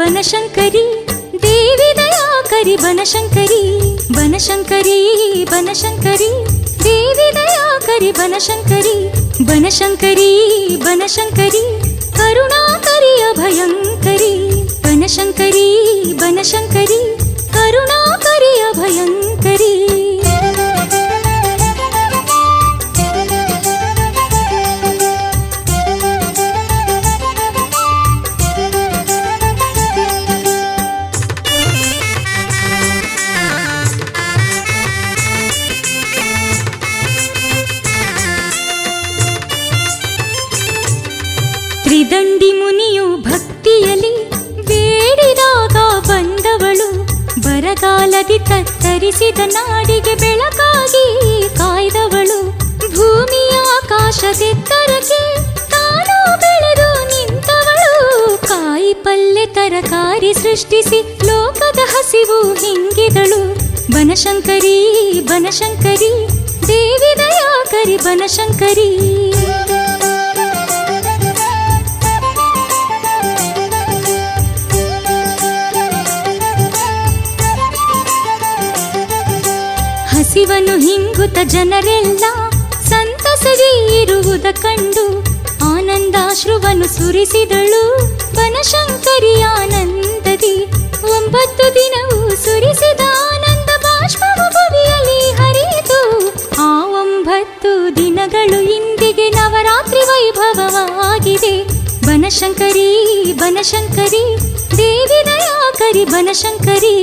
ಬನಶಂಕರಿ ದೇವಿ ದಯಾಕರಿ ಬನಶಂಕರಿ ಬನಶಂಕರಿ ಬನಶಂಕರಿ ದೇವಿ ದಯಾಕರಿ ಬನಶಂಕರಿ ಬನಶಂಕರಿ ಬನಶಂಕರಿ ಕರುಣಾಕರಿ ಅಭಯಂಕರಿ ಬನಶಂಕರಿ ಬನಶಂಕರಿ ಕರುಣಾಕರಿ ಅಭಯಂಕರಿ ತ್ರಿದಂಡಿ ಮುನಿಯು ಭಕ್ತಿಯಲ್ಲಿ ಬೇಡಿದಾಗ ಬಂದವಳು ಬರಗಾಲದಿ ತತ್ತರಿಸಿದ ನಾಡಿಗೆ ಬೆಳಕಾಗಿ ಕಾಯ್ದವಳು ಭೂಮಿಯ ಆಕಾಶದೆತ್ತರಕ್ಕೆ ತಾನು ಬೆಳೆದು ನಿಂತವಳು ಕಾಯಿ ಪಲ್ಲೆ ತರಕಾರಿ ಸೃಷ್ಟಿಸಿ ಲೋಕದ ಹಸಿವು ಹಿಂಗಿದಳು ಬನಶಂಕರಿ ಬನಶಂಕರಿ ದೇವಿ ದಯಾಕರಿ ಬನಶಂಕರಿ ಹಸಿವನು ಹಿಂಗುತ ಜನರೆಲ್ಲ ಸಂತಸದಿ ಇರುವುದ ಕಂಡು ಆನಂದಾಶ್ರುವನ್ನು ಸುರಿಸಿದಳು ಬನಶಂಕರಿ ಆನಂದದಿ ಒಂಬತ್ತು ದಿನವೂ ಸುರಿಸಿದ ಆನಂದ ಬಾಷ್ಪವು ಭುವಿಯಲ್ಲಿ ಹರಿಯಿತು ಆ ಒಂಬತ್ತು ದಿನಗಳು ಇಂದಿಗೆ ನವರಾತ್ರಿ ವೈಭವವಾಗಿದೆ ಬನಶಂಕರಿ ಬನಶಂಕರಿ ದೇವಿ ದಯಾಕರಿ ಬನಶಂಕರಿ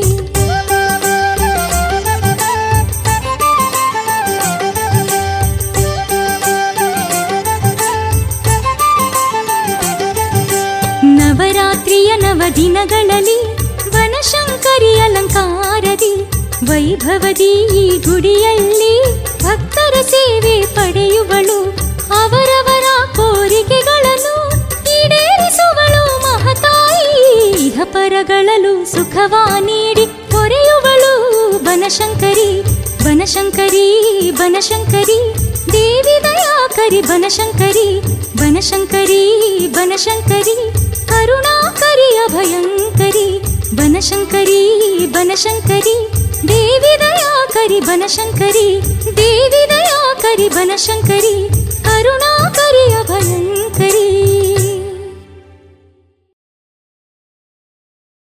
ನವರಾತ್ರಿಯ ನವ ದಿನಗಳಲ್ಲಿ ಬನಶಂಕರಿ ಅಲಂಕಾರದಿ ವೈಭವದಿ ಈ ಗುಡಿಯಲ್ಲಿ ಭಕ್ತರ ಸೇವೆ ಪಡೆಯುವಳು ಅವರವರ ಕೋರಿಕೆಗಳನ್ನು ಈಡೇರಿಸುವಳು ಮಹತಾಯಿ ಇಹಪರಗಳಲು ಸುಖವ ನೀಡಿ ಕೊರೆಯುವಳು ಬನಶಂಕರಿ ಬನಶಂಕರಿ ಬನಶಂಕರಿ ದೇವಿ ದಯಾಕರಿ ಬನಶಂಕರಿ ಬನಶಂಕರಿ ಬನಶಂಕರಿ ಕರುಣಾಕರಿ ಅಭಯಂಕರಿ ಬನಶಂಕರಿ ಬನಶಂಕರಿ ದೇವಿ ದಯಾಕರಿ ಬನಶಂಕರಿ ದೇವಿ ದಯಾಕರಿ ಬನಶಂಕರಿ ಕರುಣಾ